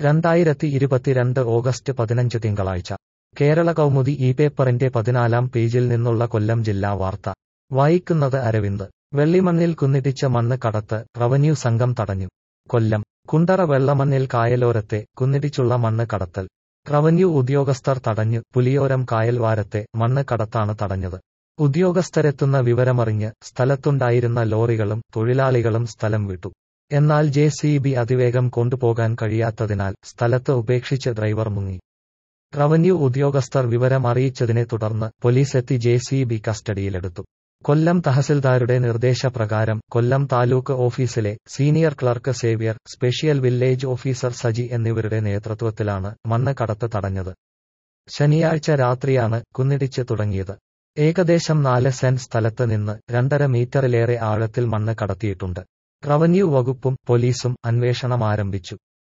രണ്ടായിരത്തി ഇരുപത്തിരണ്ട് ഓഗസ്റ്റ് പതിനഞ്ച് തിങ്കളാഴ്ച കേരള കൗമുദി ഈ പേപ്പറിന്റെ പതിനാലാം പേജിൽ നിന്നുള്ള കൊല്ലം ജില്ലാ വാർത്ത വായിക്കുന്നത് അരവിന്ദ് വെള്ളിമണ്ണിൽ കുന്നിടിച്ച മണ്ണ് കടത്ത് റവന്യൂ സംഘം തടഞ്ഞു കൊല്ലം കുണ്ടറ വെള്ളമണ്ണിൽ കായലോരത്തെ കുന്നിടിച്ചുള്ള മണ്ണ് കടത്തൽ റവന്യൂ ഉദ്യോഗസ്ഥർ തടഞ്ഞു പുലിയോരം കായൽവാരത്തെ മണ്ണ് കടത്താണ് തടഞ്ഞത് ഉദ്യോഗസ്ഥരെത്തുന്ന വിവരമറിഞ്ഞ് സ്ഥലത്തുണ്ടായിരുന്ന ലോറികളും തൊഴിലാളികളും സ്ഥലം വിട്ടു എന്നാൽ ജെ സി ബി അതിവേഗം കൊണ്ടുപോകാൻ കഴിയാത്തതിനാൽ സ്ഥലത്ത് ഉപേക്ഷിച്ച് ഡ്രൈവർ മുങ്ങി റവന്യൂ ഉദ്യോഗസ്ഥർ വിവരം അറിയിച്ചതിനെ തുടർന്ന് പോലീസെത്തി ജെ സി ബി കസ്റ്റഡിയിലെടുത്തു കൊല്ലം തഹസിൽദാരുടെ നിർദ്ദേശപ്രകാരം കൊല്ലം താലൂക്ക് ഓഫീസിലെ senior clerk Xavier special village officer Saji എന്നിവരുടെ നേതൃത്വത്തിലാണ് മണ്ണ് കടത്ത് തടഞ്ഞത് ശനിയാഴ്ച രാത്രിയാണ് കുന്നിടിച്ച് തുടങ്ങിയത് ഏകദേശം നാല് സെന്റ് സ്ഥലത്ത് നിന്ന് രണ്ടര മീറ്ററിലേറെ ആഴത്തിൽ മണ്ണ് കടത്തിയിട്ടുണ്ട് റവന്യൂ വകുപ്പും പോലീസും അന്വേഷണം ആരംഭിച്ചു